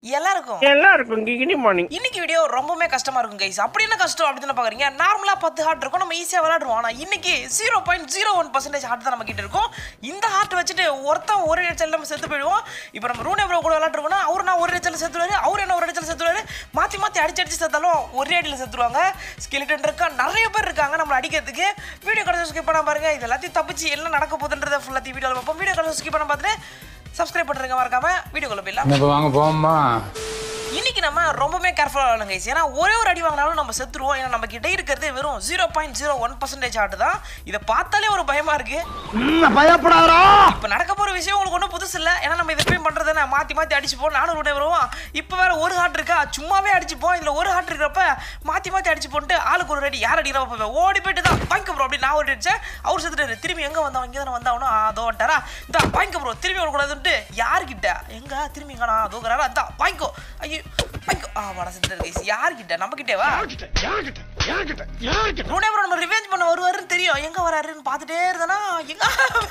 எல்லாருக்கும் எல்லாருக்கும் கிகினி மார்னிங் இன்னைக்கு வீடியோ ரொம்பவே கஷ்டமா இருக்கும் கைஸ் அப்படி என்ன கஷ்டம் அப்படின்னு பாக்குறீங்க நார்மலா பத்து ஹார்ட் இருக்கும் நம்ம ஈஸியா விளையாடுவோம் ஆனா இன்னைக்கு zero point zero one percentage heart தான் நம்ம கிட்ட இருக்கும் இந்த ஹார்ட் வச்சுட்டு ஒருத்தன் ஒரு இடத்துல நம்ம செத்து போயிடுவோம் இப்போ நம்ம ரூனே ப்ரோ கூட விளையாடுறோம்னா அவர் நான் ஒரு இடத்துல செத்துருவாரு அவர் என்ன ஒரு இடத்துல செத்துருவாரு மாத்தி மாத்தி அடிச்சு அடிச்சு செத்தாலும் ஒரே அடியில் செத்துருவாங்க ஸ்கெலிட்டன் இருக்கா நிறைய பேர் இருக்காங்க நம்மளை அடிக்கிறதுக்கு வீடியோ கடைசி ஸ்கிப் பண்ண பாருங்க இது எல்லாத்தையும் தப்பிச்சு என்ன நடக்க போகுதுன்றதை ஃபுல்லாத்தையும் வீடியோவில் பார்ப்போம் வீடியோ கடைசி ஸ்கிப் பண்ண பார்த்துட்டு சப்ஸ்கிரைப் பண்ணுறங்க மறக்காம வீடியோக்குள்ள போயிடலாம் இப்போ வாங்க போமா இன்னைக்கு நம்ம ரொம்பவே கேர்ஃபுல்லாக வேணும் கைஸ் ஏன்னா ஒரே ஒரு அடி வாங்கினாலும் நம்ம செத்துருவோம் ஏன்னா நம்ம கிட்ட இருக்கிறது வெறும் zero point zero one percentage ஆட்டு தான் இதை பார்த்தாலே ஒரு பயமா இருக்கு பயப்படாதா இப்போ நடக்க போற விஷயம் உங்களுக்கு ஒன்றும் புதுசு இல்லை ஏன்னா நம்ம இதை போய் பண்றது என்ன மாத்தி மாத்தி அடிச்சுப்போம் நானும் விட வருவோம் இப்போ வேற ஒரு ஹார்ட் இருக்கா சும்மாவே அடிச்சுப்போம் இதுல ஒரு ஹார்ட் இருக்கிறப்ப மாத்தி மாத்தி அடிச்சு போட்டு ஆளுக்கு ஒரு அடி யார் அடிக்கிறப்ப பார்ப்பேன். ஓடி போயிட்டு தான் வாங்கிக்க ப்ரோ அப்படி நான் ஒரு அடிச்சேன் அவர் செத்துட்டாரு திரும்பி எங்க வந்தவன் இங்கே தானே வந்தாவனோ அதோ வந்துட்டாரா இந்த வாங்கிக்க ப்ரோ திரும்பி வரக்கூடாதுன்ட்டு யார்கிட்ட எங்க திரும்பி எங்கண்ணா அதோங்கிறாரா அந்த வாங்கிக்கோ ஐயோ வாங்கிக்கோ ஆ வட செத்துட்டாரு கைஸ் யார்கிட்ட நம்ம கிட்டேவா ரூனே ப்ரோ நம்ம ரிவெஞ்ச் பண்ண வருவாருன்னு தெரியும் எங்க வராருன்னு பார்த்துட்டே இருந்தேன்னா எங்க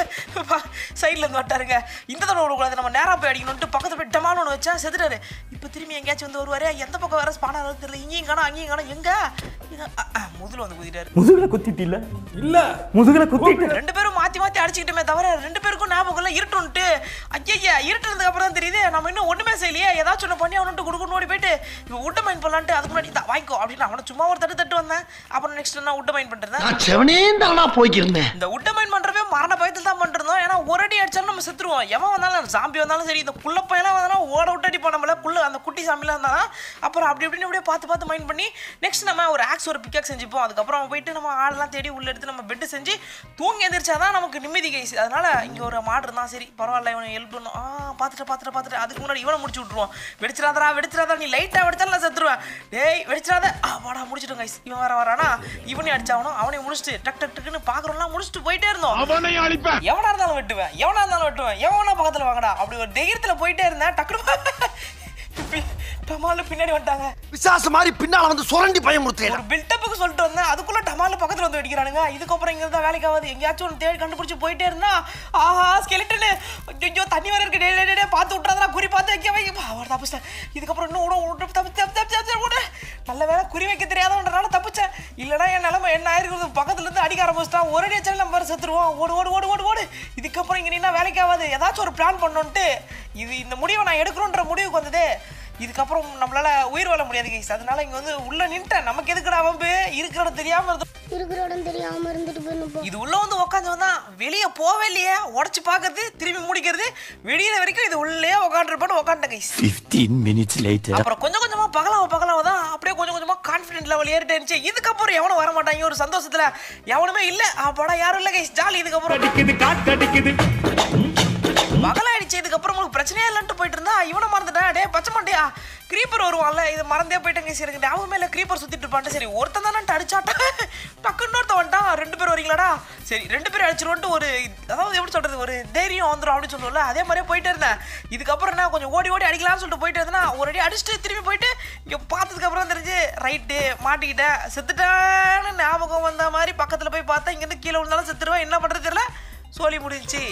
சைடுல இருந்து வட்டாருங்க இந்த தடவை விடக்கூடாது நம்ம நேரா போய் அடிக்கணும்ட்டு பக்கத்துல போய் டமால் ஒன்று வச்சா செத்துட்டாரு இப்போ திரும்பி எங்கேயாச்சும் வந்து வருவாரு எந்த பக்கம் வர ஸ்பானா தெரியல இங்கேயும் காணும் அங்கேயும் காணும் எங்க எங்க? அ, அ, முதுல வந்து குதிட்டாரு முதுகுல குத்திட்டில இல்ல முதுகுல குத்திட்டு ரெண்டு பேரும் மாத்தி மாத்தி அடிச்சுக்கிட்டுமே தவிர ரெண்டு பேருக்கும் ஞாபகம் இல்லை இருட்டுன்ட்டு ஐயா இருட்டுனதுக்கு அப்புறம் தான் தெரியுது நம்ம இன்னும் ஒண்ணுமே செய்யலையே ஏதாச்சும் ஒன்று பண்ணி அவனுட்டு குடுக்குன்னு ஓடி போயிட்டு இப்போ உட்ட மைண்ட் பண்ணலான்ட்டு அதுக்கு முன்னாடி தான் வாங்கிக்கோ அப்படின்னு அவனை சும்மா ஒரு தட்டு தட்டு வந்தேன் அப்புறம் நெக்ஸ்ட் நான் உட்ட மைண்ட் பண்றேன் நான் செவனேந்தானா போய்க்கிருந்தேன் இந்த உட்ட மைண்ட் பண்றவே மரண பயத்தில் தான் பண்ணிருந்தோம் ஏன்னா ஒரு அடி அடிச்சாலும் நம்ம செத்துருவோம் எவன் வந்தாலும் சாம்பி வந்தாலும் சரி இந்த குள்ள பையெல்லாம் வந்தாலும் ஓட விட்டு அடிப்போம் நம்மள குள்ள அந்த குட்டி சாம்பிலாம் இருந்தாலும் அப்புறம் அப்படி இப்படின்னு அப்படியே பார்த்து பார்த்து மைண்ட் பண்ணி நெக்ஸ்ட் நம்ம ஒரு ஆக்ஸ் ஒரு பிக்காக் செஞ்சுப்போம் அதுக்கப்புறம் போயிட்டு நம்ம ஆடெல்லாம் தேடி உள்ள எடுத்து நம்ம பெட்டு செஞ்சு தூங்கி எந்திரிச்சாதான் நமக்கு நிம்மதி கைஸ் அதனால இங்க ஒரு மாடு இருந்தா சரி பரவாயில்ல இவனை ஹெல்ப் பண்ணும் ஆ பார்த்துட்டு பார்த்துட்டு பார்த்துட்டு அதுக்கு முன்னாடி இவனை முடிச்சு விட்ருவோம் வெடிச்சிடாதடா வெடிச்சிடாதா நீ லைட்டா வெடிச்சாலும் நான் செத்துருவேன் டேய் வெடிச்சிடாத ஆ வாடா முடிச்சிட்டோம் கைஸ் இவன் வர வரானா இவனையும் அடிச்சாவணும் அவனையும் முடிச்சுட்டு டக் டக் டக்குன்னு பாக்குறோம்லாம் முடிச்சுட்டு போயிட்டே இருந்தோம் அவனை அழிப்பேன் எவனா இருந்தாலும் வெட்டுவேன் எவனா இருந்தாலும் வெட்டுவேன் எவனா பக்கத்துல வாங்கடா அப்படி ஒரு தைரியத்துல போயிட்டே இருந்தேன் டக்குனு டமால பின்னாடி வந்துட்டாங்க பிசாசு மாதிரி பின்னால வந்து சுரண்டி பயமுறுத்தேன் ஒரு பில்டப்புக்கு சொல்லிட்டு வந்தேன் அதுக்குள்ள டமால பக்கத்துல வந்து வெடிக்கிறானுங்க இதுக்கப்புறம் இங்க இருந்தா வேலைக்கு ஆகாது எங்கேயாச்சும் ஒன்று தேடி கண்டுபிடிச்சு போயிட்டே இருந்தா ஆஹா ஸ்கெலிட்டனு ஐயோ தண்ணி வர இருக்கு டே டே, டே, டே பார்த்து விட்றாதா குறி பார்த்து வைக்க வைக்க அவர் தப்பிச்சிட்டேன் இதுக்கப்புறம் இன்னும் விட விட்டு தப்பு தப்பு தப்பு தப்பு விட நல்ல வேலை குறி வைக்க தெரியாதவன்றனால தப்பிச்சேன் இல்லைன்னா என் நிலைமை என்ன ஆயிருக்கிறது பக்கத்துல இருந்து அடிக்க ஆரம்பிச்சிட்டான் ஒரு அடி வச்சாலும் நம்ம செத்துருவோம் ஓடு ஓடு ஓடு ஓடு ஓடு இதுக்கப்புறம் இங்க நின்னா வேலைக்கு ஆகாது ஏதாச்சும் ஒரு பிளான் பண்ணோன்ட்டு இது இந்த முடிவை நான் எடுக்கணுன்ற முடிவுக்கு வந்தது இதுக்கப்புறம் நம்மளால உயிர் வாழ முடியாது கைஸ் அதனால இங்க வந்து உள்ள நின்ட்டேன் நமக்கு எதுக்குடா வம்பு இருக்கிற இடம் தெரியாம இருந்தோம் இருக்கிற இடம் தெரியாம இருந்துட்டு போயிருப்போம் இது உள்ள வந்து உட்காந்து வந்தா வெளியே போவே இல்லையே உடச்சு பார்க்கறது திரும்பி முடிக்கிறது வெளியில வரைக்கும் இது உள்ளே உட்காந்துருப்பான்னு உட்காந்துட்டேன் கைஸ் 15 minutes later. அப்புறம் கொஞ்சம் கொஞ்சமா பகலாவ பகலாவ தான் அப்படியே கொஞ்சம் கொஞ்சமா கான்ஃபிடென்ட் லெவல் ஏறிட்டே இருந்துச்சு இதுக்கப்புறம் எவனும் வர மாட்டாங்க ஒரு சந்தோஷத்துல எவனுமே இல்ல அப்படா யாரும் இல்ல கைஸ் ஜாலி இதுக்கப்புறம் அடிக்குது காத்து அடிக்குது பகலாயிடுச்சு இதுக்கப்புறம் உங்களுக்கு பிரச்சனையே இல்லைன்ட்டு போயிட்டு இருந்தா இவனை மறந்துட்டேன் டே பச்சை மாட்டியா க்ரீப்பர் வருவான்ல இது மறந்தே போயிட்டேங்க சரி எனக்கு ஞாபகம் மேல க்ரீப்பர் சுத்திட்டு இருப்பான்ட்டு சரி ஒருத்தன் தானே அடிச்சாட்டா டக்குன்னு ஒருத்தன் வந்துட்டான் ரெண்டு பேர் வரீங்களாடா சரி ரெண்டு பேரும் அடிச்சிருவோன்ட்டு ஒரு அதாவது எப்படி சொல்றது ஒரு தைரியம் வந்துடும் அப்படின்னு சொல்லுவோம்ல அதே மாதிரியே போயிட்டே இருந்தேன் இதுக்கப்புறம் என்ன கொஞ்சம் ஓடி ஓடி அடிக்கலாம்னு சொல்லிட்டு போயிட்டு இருந்தேன்னா ஒரு அடி அடிச்சுட்டு திரும்பி போயிட்டு இங்க பார்த்ததுக்கு அப்புறம் தெரிஞ்சு ரைட்டு மாட்டிக்கிட்டேன் செத்துட்டான்னு ஞாபகம் வந்த மாதிரி பக்கத்துல போய் பார்த்தா இங்கேருந்து கீழே விழுந்தாலும் செத்துருவேன் என்ன பண்றது தெரியல சோலி முடிஞ்சுச்சு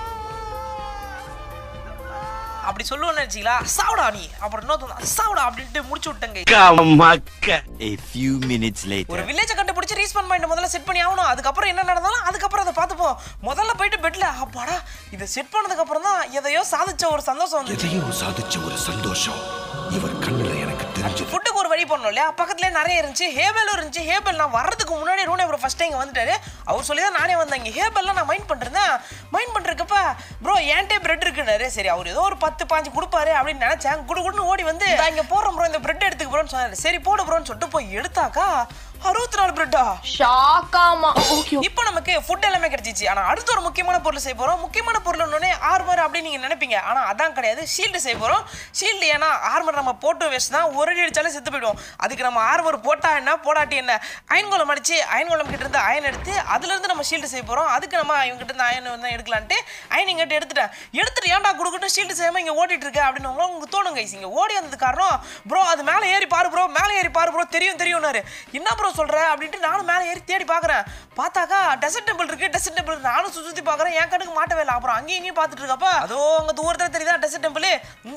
அப்படி சொல்லுவேன்னு நினைச்சீங்களா சாவுடா நீ அப்புறம் இன்னொருத்தன் சாவுடா அப்படின்ட்டு முடிச்சு விட்டேங்க மக்க A few minutes ஒரு later. வில்லேஜை கண்டுபிடிச்சு ரீஸ்பான் பாயிண்ட் முதல்ல செட் பண்ணி ஆகணும் அதுக்கப்புறம் என்ன நடந்தாலும் அதுக்கப்புறம் அதை பார்த்துப்போம் முதல்ல போயிட்டு பெட்ல அப்பாடா இதை செட் பண்ணதுக்கு அப்புறம் தான் எதையோ சாதிச்ச ஒரு சந்தோஷம் வந்து எதையோ சாதிச்ச ஒரு சந்தோஷம் இவர் கண்ணுல எனக்கு தெரிஞ்சது ஃபுட்டுக்கு ஒரு வழி பண்ணோம் இல்லையா பக்கத்துலேயே நிறைய இருந்துச்சு ஹேபலும் இருந்துச்சு ஹேபல் நான் வர்றதுக்கு முன்னாடி ரூனே ப்ரோ ஃபர்ஸ்ட் இங்கே வந்துட்டாரு அவர் சொல்லி தான் நானே வந்தேன் இங்கே ஹேபல்லாம் நான் மைண்ட் பண்ணிருந்தேன் மைண்ட் பண்ணிருக்கப்ப ப்ரோ என்கிட்ட பிரெட் இருக்குன்னாரு சரி அவர் ஏதோ ஒரு பத்து பாஞ்சு கொடுப்பாரு அப்படின்னு நினைச்சேன் குடு குடுன்னு ஓடி வந்து "நான் இங்க போடுறோம் ப்ரோ இந்த பிரெட் எடுத்துக்க ப்ரோன்னு சொன்னாரு சரி போடு ப்ரோன்னு சொல்லிட்டு போய் எடுத்தாக்கா அறுபத்தி நாலு பிரெட்டா ஷாக்காமா ஓகே இப்போ நமக்கு ஃபுட் எல்லாமே கிடைச்சிச்சு ஆனா அடுத்து ஒரு முக்கியமான பொருள் செய்ய போறோம் முக்கியமான பொருள் ஒன்னே ஆர்மர் அப்படின்னு நீங்க நினைப்பீங்க ஆனா அதான் கிடையாது ஷீல்டு செய்ய போறோம் ஷீல்டு ஏன்னா ஆர்மர் நம்ம போட்டு வச்சு தான் ஒரு அடி அடிச்சாலும் செத்து போயிடும் அதுக்கு நம்ம ஆர்மர் போட்டா என்ன போடாட்டி என்ன அயன்கோலம் அடிச்சு அயன்கோலம் கிட்ட இருந்து அயன் எடுத்து அதுல இருந்து நம்ம ஷீல்டு செய்ய போறோம் அதுக்கு நம்ம இவங்க கிட்ட இருந்து அயன் வந்து எடுக்கலான்ட்டு அயன் இங்கிட்ட எடுத்துட்டேன் எடுத்துட்டு ஏன்டா கொடுக்கட்டும் ஷீல்டு செய்யாம இங்க ஓடிட்டு இருக்க அப்படின்னு உங்களை- உங்களுக்கு தோணும் கைஸ் இங்க ஓடி வந்தது காரணம் ப்ரோ அது மேலே ஏறி பாரு ப்ரோ மேலே ஏறி பாரு ப்ரோ தெரியும் தெரியும்னாரு என்ன ப்ரோ சொல்ற அப்படின்ட்டு நானும் மேலே ஏறி தேடி பார்க்குறேன் பார்த்தாக்கா டெசர்ட் டெம்பிள் இருக்கு டெசர்ட் டெம்பிள் நானும் சுத்தி சுத்தி பார்க்குறேன் என் கண்ணுக்கு மாட்டவே இல்லை அப்புறம் அங்கேயும் இங்கேயும் பார்த்துட்டு இருக்கப்ப அதோ அங்கே தூரத்தில் தெரியுதா டெசர்ட் டெம்பிள் இந்தா வா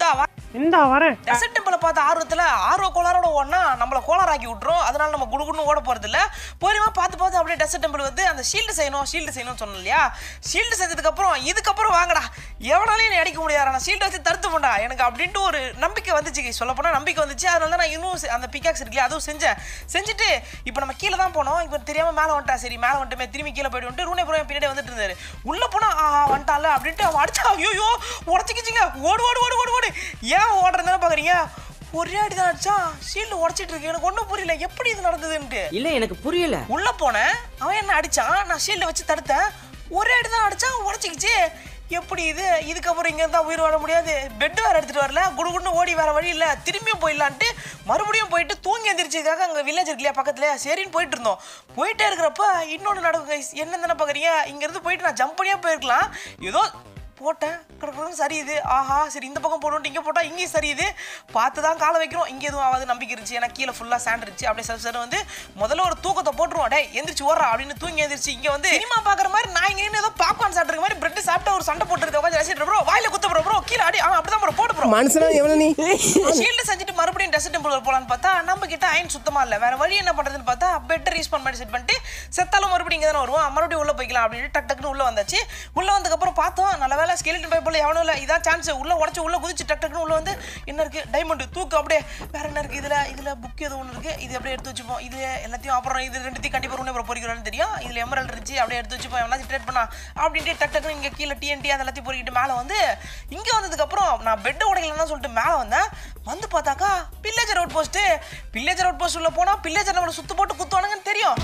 இந்தா வரேன் டெசர்ட் டெம்பிளை பார்த்த ஆர்வத்துல ஆர்வ கோளாரோட ஓடனா நம்மள கோளாராக்கி விட்டுரும் அதனால நம்ம குடுகுடுன்னு ஓட போறது இல்ல போயிருமா பார்த்து பார்த்து அப்படியே டெசர்ட் டெம்பிள் வந்து அந்த ஷீல்டு செய்யணும் ஷீல்டு செய்யணும்னு சொன்னோம் இல்லையா ஷீல்டு செஞ்சதுக்கு அப்புறம் இதுக்கப்புறம் வாங்கடா எவனாலையும் என்னை அடிக்க முடியாது நான் ஷீல்டு வச்சு தடுத்து போண்டா எனக்கு அப்படின்ட்டு ஒரு நம்பிக்கை வந்துச்சு சொல்ல போனா நம்பிக்கை வந்துச்சு அதனால தான் நான் இன்னும் செ- அந்த பிகாக்ஸ் இருக்குல்லையா அதுவும் செஞ்சேன் செஞ்சுட்டு இப்போ நம்ம கீழே தான் போனோம் இப்போ தெரியாம மேலே வந்துட்டா சரி மேலே வந்துட்டுமே திரும்பி கீழே போயிட்டு வந்துட்டு ரூனே புறம் பின்னாடி வந்துட்டு இருந்தாரு உள்ள போனா ஆஹா வந்துட்டால அப்படின்ட்டு அவன் அடிச்சா ஐயோ உடச்சிக்கிச்சிங்க ஓடு ஓடு ஓடு ஓடு ஓடு ஏன் ஓடுறதுன்னு பாக்குறீங்க ஒரே அடி தான் அடிச்சா ஷீல்டு உடச்சிட்டு இருக்கு எனக்கு ஒன்றும் புரியல எப்படி இது நடந்ததுன்ட்டு இல்ல எனக்கு புரியல உள்ள போனேன் அவன் என்ன அடிச்சான் நான் ஷீல்டை வச்சு தடுத்தேன் ஒரே அடி தான் அடிச்சான் உடச்சிக்கிச்சு எப்படி இது இதுக்கப்புறம் இங்க இருந்தா உயிர் வாழ முடியாது பெட் வேற எடுத்துட்டு வரல குடுகுடுன்னு ஓடி வேற வழி இல்ல திரும்பியும் போயிடலான்ட்டு மறுபடியும் போயிட்டு தூங்கி எந்திரிச்சதுக்காக அங்க வில்லேஜ் இருக்கு இல்லையா பக்கத்துல சரின்னு போயிட்டு இருந்தோம் போயிட்டே இருக்கிறப்ப இன்னொன்று நடக்கும் guys. என்ன தானே பாக்குறீங்க இங்க இருந்து போயிட்டு நான் ஜம்ப் பண்ணியா போயிருக்கலாம் ஏதோ போட்டேன் கிடக்கிறதும் சரியுது ஆஹா சரி இந்த பக்கம் போடணும் இங்கே போட்டால் இங்கேயும் சரியுது பார்த்து தான் காலை வைக்கிறோம் இங்கே எதுவும் ஆகாது நம்பிக்கை இருந்துச்சு ஏன்னா கீழே ஃபுல்லாக சாண்ட் இருந்துச்சு அப்படியே சரி சரி வந்து முதல்ல ஒரு தூக்கத்தை போட்டுருவோம் டேய் எந்திரிச்சு ஓடுறா அப்படின்னு தூங்கி எந்திரிச்சு இங்கே வந்து சினிமா பார்க்குற மாதிரி நான் இங்கே ஏதோ பாப்கார்ன் சாப்பிட்ற மாதிரி பிரெட் சாப்பிட்டு ஒரு சண்டை போட்டுருக்க உட்காந்து ரசிட்டு ப்ரோ வாயில குத்த ப்ரோ ப்ரோ கீழே அடி ஆ அப்படிதான் ப்ரோ போட்டு ப்ரோ மனுஷனா எவன நீ ஷீல்டு செஞ்சுட்டு மறுபடியும் டெஸ்ட் டெம்பிள் போலான்னு பார்த்தா நம்ம கிட்ட அயன் சுத்தமா இல்ல வேற வழி என்ன பண்றதுன்னு பார்த்தா பெட்டர் ரீஸ்பான் பண்ணி செட் பண்ணிட்டு செத்தாலும் மறுபடியும் இங்க தானே வருவோம் மறுபடியும் உள்ள போய்க்கலாம் அப்படின்னு டக் டக்குன்னு உள்ள வந்தாச்சு உள்ள வந்ததுக்கு அப்புறம் பார்த்தோம் நல்ல வேலை ஸ்கெலிட்டன் பை போல எவனும் இல்ல இதான் சான்ஸ் உள்ள உடச்சு உள்ள குதிச்சு டக் டக்குன்னு உள்ள வந்து என்ன இருக்கு டைமண்ட் தூக்கு அப்படியே வேற என்ன இருக்கு இதுல இதுல புக் ஏதோ ஒன்று இருக்கு இது அப்படியே எடுத்து வச்சுப்போம் இது எல்லாத்தையும் அப்புறம் இது ரெண்டுத்தையும் கண்டிப்பா ஒன்று அப்புறம் பொறிக்கிறோம்னு தெரியும் இதுல எமரல் இருந்துச்சு அப்படியே எடுத்து வச்சுப்போம் எவனாச்சும் ட்ரேட் பண்ணா அப்படின்ட்டு டக் டக்குன்னு இங்க கீழே டிஎன்டி அது எல்லாத்தையும் பொறிக்கிட்டு மேலே வந்து இங்க வந்ததுக்கு அப்புறம் நான் பெட் உடைக்கலன்னு சொல்லிட்டு மேலே வந்தேன் வந்து பார்த்தாக்கா villager outpost villager outpost உள்ள போனா பில்லேஜர் நம்மளை சுத்து போட்டு குத்துவானுங்கன்னு தெரியும்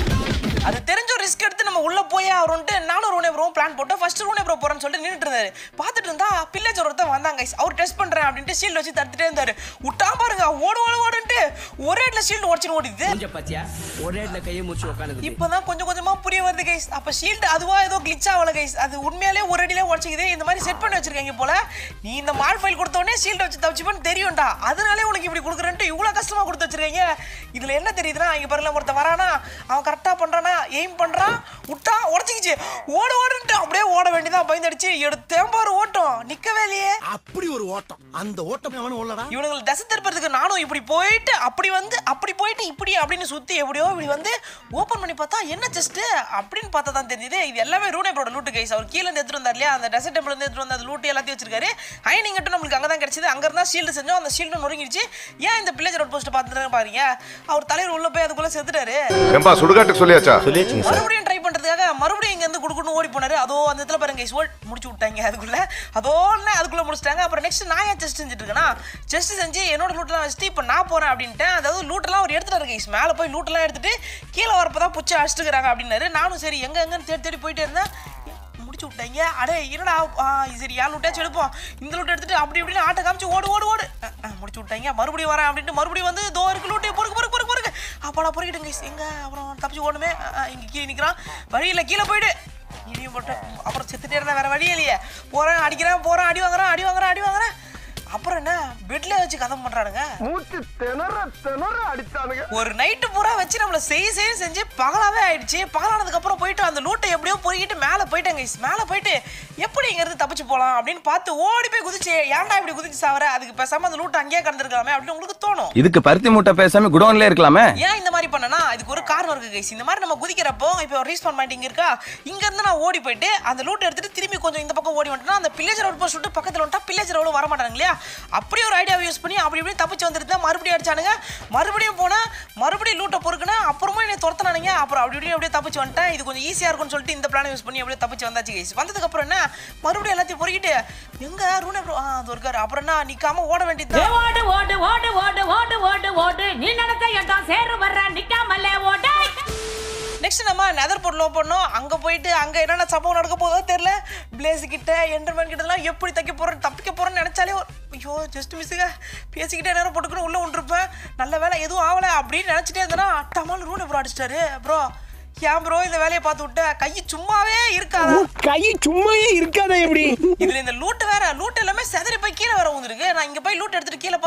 அது தெரிஞ்ச ஒரு ரிஸ்க் எடுத்து நம்ம உள்ள போய் அவருன்ட்டு நானும் ரூனே ப்ரோ பிளான் போட்டு ஃபர்ஸ்ட் ரூனே ப்ரோ போறேன்னு சொல்லிட்டு நின்றுட்டு இருந்தாரு பார்த்துட்டு இருந்தா பில்லேஜர் ஒருத்தன் வந்தாங்க guys. அவர் டெஸ்ட் பண்றேன் அப்படின்ட்டு ஷீல்டு வச்சு தடுத்துட்டே இருந்தாரு விட்டா பாருங்க ஓடு ஓடு ஓடுன்ட்டு ஒரே இடத்துல ஷீல்டு உடச்சிட்டு ஓடிது கொஞ்சம் பாத்தியா ஒரே இடத்துல கையை முடிச்சு உட்காந்து இப்பதான் கொஞ்சம் கொஞ்சமா புரிய வருது கைஸ் அப்ப ஷீல்டு அதுவா ஏதோ கிளிச் ஆகல கைஸ் அது உண்மையாலே ஒரு அடியிலே உடச்சிக்குது இந்த மாதிரி செட் பண்ணி வச்சிருக்காங்க போல நீ இந்த மால் ஃபைல் கொடுத்த உடனே ஷீல்டு வச்சு தப்பிச்சுப்பேன்னு தெரியும்டா அதனாலே உனக்கு இப்படி கொடுக்குறேன்ட்டு இவ்வளவு கஷ்டமா கொடுத்து வச்சிருக்கீங்க இதுல என்ன தெரியுதுன்னா இங்க பாருங்க ஒருத்தன் வரானா அவன் கரெக்டா பண்றானா எய்ம் பண்றான் விட்டா உடச்சிக்கிச்சு ஓடு ஓடுன்ட்டு அப்படியே ஓட வேண்டியதான் பயந்தடிச்சு எடுத்தேன் பாரு ஓட்டம் நிக்கவே இல்லையே அப்படி ஒரு ஓட்டம் அந்த ஓட்டம் எவனும் உள்ளடா இவனுங்களை தசை திருப்பறதுக்கு நானும் இப்படி போயிட்டு அப்படி வந்து அப்படி போயிட்டு இப்படி அப்படின்னு சுத்தி எப்படியோ இப்படி வந்து ஓபன் பண்ணி பார்த்தா என்ன செஸ்ட் அப்படின்னு பார்த்தா தான் தெரியுது இது எல்லாமே ரூனே ப்ரோட லூட்டு கைஸ் அவர் கீழே இருந்து எடுத்துட்டு வந்தார் இல்லையா அந்த டெசர்ட் டெம்பிள் இருந்து எடுத்துட்டு வந்த அந்த லூட்டு எல்லாத்தையும் வச்சிருக்காரு ஐனிங் கட்டும் நம்மளுக்கு அங்கே தான் கிடைச்சது அங்க இருந்தா ஷீல்டு செஞ்சோம் அந்த ஷீல்டு நொறுங்கிடுச்சு ஏன் இந்த பிள்ளைஜ் ரோட் போஸ்ட் பார்த்துட்டு பாருங்க அவர் தலைவர் உள்ள போய் அதுக்குள்ள செத்துட்டாரு ஏம்பா சுடுகாட்டுக்கு சொல்லியாச்சா மறுபடியும் ட்ரை பண்றதுக்காக மறுபடியும் இங்க இருந்து குடுக்குன்னு ஓடி போனாரு அதோ அந்த இடத்துல பாருங்க guys, ஓட் முடிச்சு விட்டாங்க அதுக்குள்ள அதோ ஒண்ணு அதுக்குள்ள முடிச்சிட்டாங்க அப்புறம் நெக்ஸ்ட் நான் ஏன் செஸ்ட் செஞ்சுட்டு இருக்கேனா செஸ்ட் செஞ்சு என்னோட லூட்லாம் வச்சுட்டு இப்போ நான் போறேன் அப்படின்ட்டு அதாவது லூட்டெல்லாம் அவர் எடுத்துட்டாரு கைஸ் மேலே போய் லூட்டெல்லாம் எடுத்துட்டு கீழே வரப்பதான் புச்சு அடிச்சுக்கிறாங்க அப்படின்னாரு நானும் சரி எங்க எங்கன்னு தேடி தேடி போயிட்டே இருந்தேன் முடிச்சு விட்டாங்க அடே என்னடா ஆ, சரி யார் லூட்டாச்சும் எடுப்போம் இந்த லூட் எடுத்துட்டு அப்படி இப்படின்னு ஆட்டை காமிச்சு ஓடு ஓடு ஓடு அஹ், அஹ், முடிச்சு விட்டாங்க மறுபடியும் வரேன் அப்படின்ட்டு மறுபடியும் வந்து தோ இருக்கு லூட்டு பொறுக்கு பொறுக்கு பொறுக்கு பொறுக்கு அப்பாடா பொறுக்கிட்டு கைஸ் எங்க அப்புறம் தப்பிச்சு ஓடுமே அஹ், அஹ், இங்க கீழே நிக்கிறான் வழியில கீழே போயிடு இடியும் போட்டு அப்புறம் செத்துட்டே இருந்தா வேற வழியே இல்லையே போறேன் அடிக்கிறேன் போறேன் அடி வாங்குறேன் அடி வாங்குறேன் அடி வாங்குறேன் அப்புறம் என்ன பெட்ல வச்சு கதம் பண்றானுங்க மூச்சு திணற திணற அடிச்சானுங்க ஒரு நைட்டு பூரா வச்சு நம்மள செய் செய்ய செஞ்சு பகலாவே ஆயிடுச்சு பகலானதுக்கு அப்புறம் போயிட்டு அந்த லூட்டை எப்படியோ பொறுக்கிட்டு மேலே போயிட்டேங்க guys. மேலே போயிட்டு எப்படி இங்க இருந்து தப்பிச்சு போலாம் அப்படின்னு பார்த்து ஓடி போய் குதிச்சு ஏன்டா இப்படி குதிச்சு சாவற அதுக்கு பேசாம அந்த லூட்டை அங்கேயே கடந்திருக்கலாமே அப்படின்னு உங்களுக்கு தோணும் இதுக்கு பருத்தி மூட்டை பேசாம குடோன்ல இருக்கலாமே ஏன் இந்த மாதிரி பண்ணனா இதுக்கு ஒரு காரணம் இருக்கு கைஸ் இந்த மாதிரி நம்ம குதிக்கிறப்போ இப்போ ரீஸ்பான் பாயிண்ட் இங்க இருக்கா இங்க இருந்து நான் ஓடி போயிட்டு அந்த லூட் எடுத்துட்டு திரும்பி கொஞ்சம் இந்த பக்கம் ஓடி வந்துட்டா அந்த பில்லேஜர் அவுட் போஸ்ட் விட்டு பக்கத்துல வந்துட்டா பில்லேஜர் அவ்வளோ வர மாட்டாங்க இல்லையா அப்படியே ஒரு ஐடியாவை யூஸ் பண்ணி அப்படி இப்படி தப்பிச்சு வந்துட்டு மறுபடியும் அடிச்சானுங்க மறுபடியும் போனா மறுபடியும் லூட்டை பொறுக்குனேன் அப்புறமா என்னை துரத்துனானுங்க அப்புறம் அப்படி இப்படி அப்படியே தப்பிச்சு வந்துட்டேன் இது கொஞ்சம் ஈஸியா இருக்கும்னு சொல்லிட்டு இந்த பிளானை யூஸ் பண்ணி அப்படியே தப்பிச்சு வந்தாச்சு கைஸ் வந்ததுக்கு அப்புறம் என்ன மறுபடியும் எல்லாத்தையும் பொறுக்கிட்டு எங்க ரூனே ப்ரோ ஆ அது இருக்காரு அப்புறம் என்ன நிக்காம ஓட வேண்டியது ஓடு ஓடு ஓடு ஓடு ஓடு ஓடு ஓடு நீ நடத்த இடம் சேரு வர்ற நிக்காமலே ஓடு நெக்ஸ்ட் நம்ம நெதர் பொருள் பண்ணோம் அங்க போயிட்டு அங்க என்னென்ன சம்பவம் நடக்க போதோ தெரியல பிளேஸ் கிட்ட என்டர்மேன் கிட்ட எல்லாம் எப்படி தைக்க போறேன் தப்பிக்க போறேன்னு நினைச்சாலே ஒரு- ஐயோ ஜஸ்ட் மிஸ்ஸுங்க பேசிக்கிட்டே நேரம் போட்டுக்கணும் உள்ள விட்டுருப்பேன் நல்ல வேலை எதுவும் ஆகல அப்படின்னு நினைச்சிட்டே இருந்தேன்னா டமால் ரூனை ப்ரோ அடிச்சிட்டாரு ப்ரோ ஏன் ப்ரோ இந்த வேலையை பார்த்து விட்ட கை சும்மாவே இருக்காதா கை சும்மாயே இருக்காதா எப்படி இதுல இந்த லூட் வேற லூட் எல்லாமே செதறி போய் கீழே வர வந்துருக்கு நான் இங்க போய் லூட் எடுத்துட்டு கீழே பார்த்தா கீழே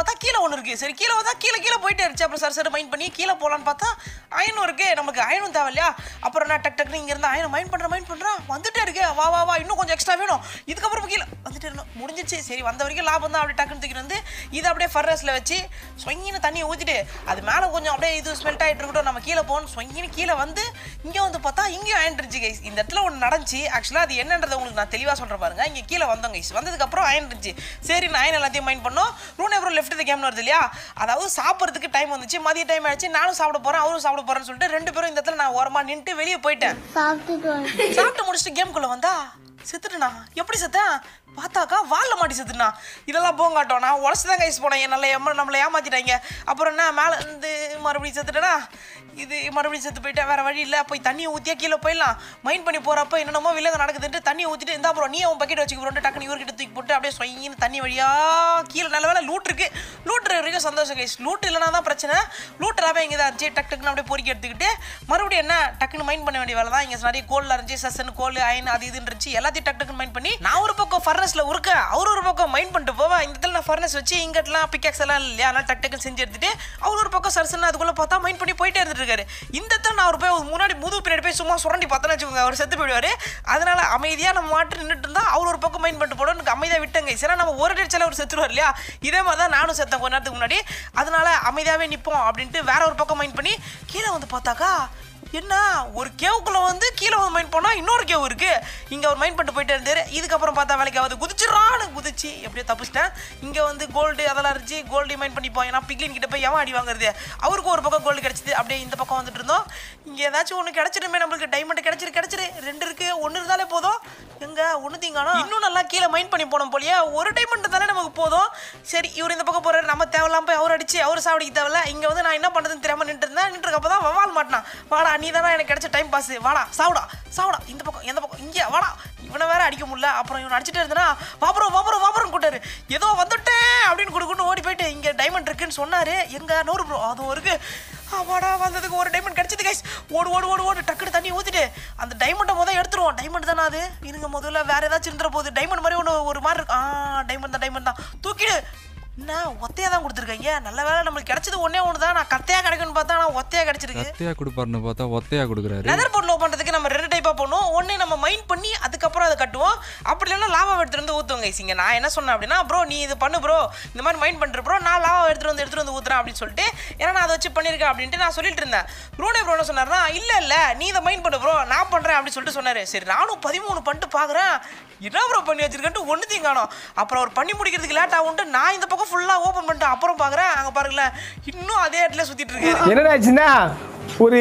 ஒன்று இருக்கு சரி கீழே வந்தா கீழே கீழே போயிட்டே இருந்துச்சு அப்புறம் சார் சார் மைண்ட் பண்ணி கீழே போகலான்னு பார்த்தா அயனும் இருக்கு நமக்கு அயனும் தேவை இல்லையா அப்புறம் நான் டக் டக்குன்னு இங்க இருந்து அயனை மைண்ட் பண்றேன் மைண்ட் பண்றேன் வந்துட்டே இருக்கு வா வா வா இன்னும் கொஞ்சம் எக்ஸ்ட்ரா வேணும் இதுக்கப்புறம் கீழே வந்துட்டே இருந்தோம் முடிஞ்சிச்சு சரி வந்த வரைக்கும் லாபம் தான் அப்படியே டக்குன்னு தூக்கிட்டு வந்து இதை அப்படியே ஃபர்னஸ்ல வச்சு சொங்கின்னு தண்ணியை ஊற்றிட்டு அது மேலே கொஞ்சம் அப்படியே இது ஸ்மெல்ட் ஆகிட்டு இருக்கட்டும் நம்ம கீழே போகணும் சொங்கின்னு கீழே வந்து இங்கே வந்து பார்த்தா இங்கேயும் அயன் இருந்துச்சு கைஸ் இந்த இடத்துல ஒன்று நடந்துச்சு ஆக்சுவலாக அது என்னன்றதை உங்களுக்கு நான் தெளிவாக சொல்கிறேன் பாருங்க இங்கே கீழே வந்தோம் கைஸ் வந்ததுக்கப்புறம் அயன் இருந்துச்சு சரி நான் அயன் எல்லாத்தையும் மைண்ட் பண்ணோம் ரூன் அப்புறம் லெஃப்ட் த கேம்னு வருது இல்லையா அதாவது சாப்பிட்றதுக்கு டைம் வந்துச்சு மதிய டைம் ஆயிடுச்சு நானும் சாப்பிட போகிறேன் அவரும் சாப்பிட போகிறேன்னு சொல்லிட்டு ரெண்டு பேரும் இந்த இடத்துல நான் ஓரமாக நின்றுட்டு வெளியே போயிட்டேன் சாப்பிட்டுட்டு வந்து சாப்பிட்டு முடிச்சுட்டு கேம்குள்ளே வந்தா செத்துட்டுண்ணா எப்படி செத்தேன் பார்த்தாக்கா வாலில் மாட்டி செத்துனா இதெல்லாம் போங்காட்டம் நான் உடச்சு தான் கைஸ் போனேன் நல்ல எம்ம நம்மளை ஏமாத்திட்டாங்க அப்புறம் என்ன மேலே இருந்து மறுபடியும் செத்துட்டேனா இது மறுபடியும் செத்து போயிட்டேன் வேற வழி இல்லை போய் தண்ணியை ஊற்றியா கீழே போயிடலாம் மைண்ட் பண்ணி போகிறப்ப என்னென்னமோ வில்லங்க நடக்குதுன்ட்டு தண்ணியை ஊற்றிட்டு இந்த அப்புறம் நீ அவன் பக்கெட் வச்சுக்கிறோம் டக்குனு இவர்கிட்ட தூக்கி போட்டு அப்படியே சொயின்னு தண்ணி வழியாக கீழே நல்ல வேலை லூட் இருக்கு லூட் வரைக்கும் சந்தோஷம் கைஸ் லூட் இல்லைனா தான் பிரச்சனை லூட் எல்லாமே இங்கே தான் இருந்துச்சு டக்கு டக்குன்னு அப்படியே பொறுக்கி எடுத்துக்கிட்டு மறுபடியும் என்ன டக்குன்னு மைண்ட் பண்ண வேண்டிய வேலை தான் இங்கே நிறைய கோல்ல இருந்துச்சு சசன் கோல் அயன் அது இதுன்னு இருந்துச்சு எல்லாத்தையும் டக்கு டக்குன்னு மைண்ட் பண்ணி நான் ஒரு பக்கம் ஃபர்னஸ்ல உருக்க அவர் ஒரு பக்கம் மைண்ட் பண்ணிட்டு போவா இந்த இடத்துல நான் ஃபர்னஸ் வச்சு இங்கட்டலாம் பிக்கெக்ஸ் எல்லாம் இல்லையா அதனால டக்கு டக்குன்னு செஞ்சு எடுத்துட்டு அவர் ஒரு பக்கம் சரசன் அதுக்குள்ள பார்த்தா மைண்ட் பண்ணி போயிட்டே இருந்துட்டு இருக்காரு இந்த இடத்துல நான் அவர் போய் ஒரு முன்னாடி முதுகு பின்னாடி போய் சும்மா சுரண்டி பார்த்தேன்னு வச்சுக்கோங்க அவர் செத்து போயிடுவாரு அதனால அமைதியா நம்ம மாட்டு நின்றுட்டு இருந்தா அவர் ஒரு பக்கம் மைண்ட் பண்ணிட்டு போட எனக்கு அமைதியா விட்டங்க சரி நம்ம ஒரு டேட்ஸில் அவர் செத்துருவார் இல்லையா இதே மாதிரி தான் நானும் செத்தேன் கொஞ்ச நேரத்துக்கு முன்னாடி அதனால அமைதியாவே நிப்போம் அப்படின்ட்டு வேற ஒரு பக்கம் மைண்ட் பண்ணி கீழே வந்து பார்த்தாக்கா என்ன ஒரு கேவுக்குள்ள வந்து கீழே வந்து மைண்ட் பண்ணா இன்னொரு கேவ் இருக்கு இங்க ஒரு மைண்ட் பண்ணிட்டு போயிட்டே இருந்தாரு இதுக்கப்புறம் பார்த்தா வேலைக்கு ஆகுது குதிச்சிடறான்னு குதிச்சு எப்படியோ தப்பிச்சிட்டேன் இங்க வந்து கோல்டு அதெல்லாம் இருந்துச்சு கோல்டு மைண்ட் பண்ணிப்போம் ஏன்னா பிக்லின் கிட்ட போய் எவன் அடி வாங்குறது அவருக்கு ஒரு பக்கம் கோல்டு கிடைச்சது அப்படியே இந்த பக்கம் வந்துட்டு இருந்தோம் இங்க ஏதாச்சும் ஒன்று கிடைச்சிருமே நம்மளுக்கு டைமண்ட் கிடைச்சிரு கிடைச்சிரு ரெண்டு இருக்கு ஒன்று இருந்தாலே போதும் எங்க ஒன்று தீங்கானா இன்னும் நல்லா கீழே மைண்ட் பண்ணி போனோம் போலியே ஒரு டைமண்ட் தானே நமக்கு போதும் சரி இவர் இந்த பக்கம் போறாரு நம்ம தேவையில்லாம போய் அவர் அடிச்சு அவர் சாவடிக்க தேவையில்ல இங்க வந்து நான் என்ன பண்றதுன்னு தெரியாம நின்று இருந்தேன் நின்று இருக்கப்போ தான் வவால் மாட்டினான் வாடா நீ தானே எனக்கு கிடைச்ச டைம் பாஸ் வாடா சாவுடா சாவுடா இந்த பக்கம் எந்த பக்கம் இங்கே வாடா இவனை வேற அடிக்க முடியல அப்புறம் இவன் அடிச்சுட்டே இருந்தா வாபுரம் வாபுரம் வாபுரம் கூட்டாரு ஏதோ வந்துட்டேன் அப்படின்னு கொடுக்குன்னு ஓடி போயிட்டு இங்கே டைமண்ட் இருக்குன்னு சொன்னாரு எங்க நூறு ப்ரோ அதுவும் இருக்கு வாடா வந்ததுக்கு ஒரு டைமண்ட் கிடைச்சது கைஸ் ஓடு ஓடு ஓடு ஓடு டக்குனு தண்ணி ஊத்திட்டு அந்த டைமண்டை முதல் எடுத்துருவோம் டைமண்ட் தானே அது இருங்க முதல்ல வேற ஏதாச்சும் இருந்துற போகுது டைமண்ட் மாதிரி ஒன்று ஒரு மாதிரி இருக்கு ஆ டைமண்ட் தான் டைமண்ட் தான் தூக்கிடு என்ன ஒத்தையா தான் கொடுத்துருக்காங்க நல்ல வேலை நம்மளுக்கு கிடைச்சது ஒன்னே ஒன்று தான் நான் கத்தையா கிடைக்கும்னு பார்த்தா நான் ஒத்தையா கிடைச்சிருக்கு கத்தையா கொடுப்பாருன்னு பார்த்தா ஒத்தையா கொடுக்குறாரு லெதர் போட் லோ பண்ணுறதுக்கு நம்ம ரெண்டு டைப்பாக பண்ணுவோம் ஒன்று நம்ம மைண்ட் பண்ணி அதுக்கப்புறம் அதை கட்டுவோம் அப்படி இல்லைன்னா லாவா எடுத்துட்டு வந்து ஊற்றுவோங்க இங்க நான் என்ன சொன்னேன் அப்படின்னா ப்ரோ நீ இது பண்ணு ப்ரோ இந்த மாதிரி மைண்ட் பண்ணுற ப்ரோ நான் லாவா எடுத்துட்டு வந்து எடுத்துட்டு வந்து ஊத்துறேன் அப்படின்னு சொல்லிட்டு ஏன்னா நான் அதை வச்சு பண்ணியிருக்கேன் அப்படின்ட்டு நான் சொல்லிட்டு இருந்தேன் ப்ரோனே ப்ரோ என்ன சொன்னார்னா இல்லை இல்லை நீ இதை மைண்ட் பண்ணு ப்ரோ நான் பண்ணுறேன் அப்படின்னு சொல்லிட்டு சொன்னார் சரி நானும் பதிமூணு பண்ணிட்டு பார்க்குறேன் என்ன ப்ரோ பண்ணி வச்சிருக்கேன்ட்டு ஒன்றுத்தையும் காணோம் அப்புறம் அவர் பண்ணி முடிக்கிறதுக்கு லேட் ஆகும்ட்டு நான் இந்த பக்கம் ஃபுல்லாக ஓப்பன் பண்ணிட்டு அப்புறம் பார்க்குறேன் அங்கே பாருங்களேன் இன்னும் அதே இடத்துல சுற்றிட்டு இருக்காரு என்னடாச்சுன்னா ஒரு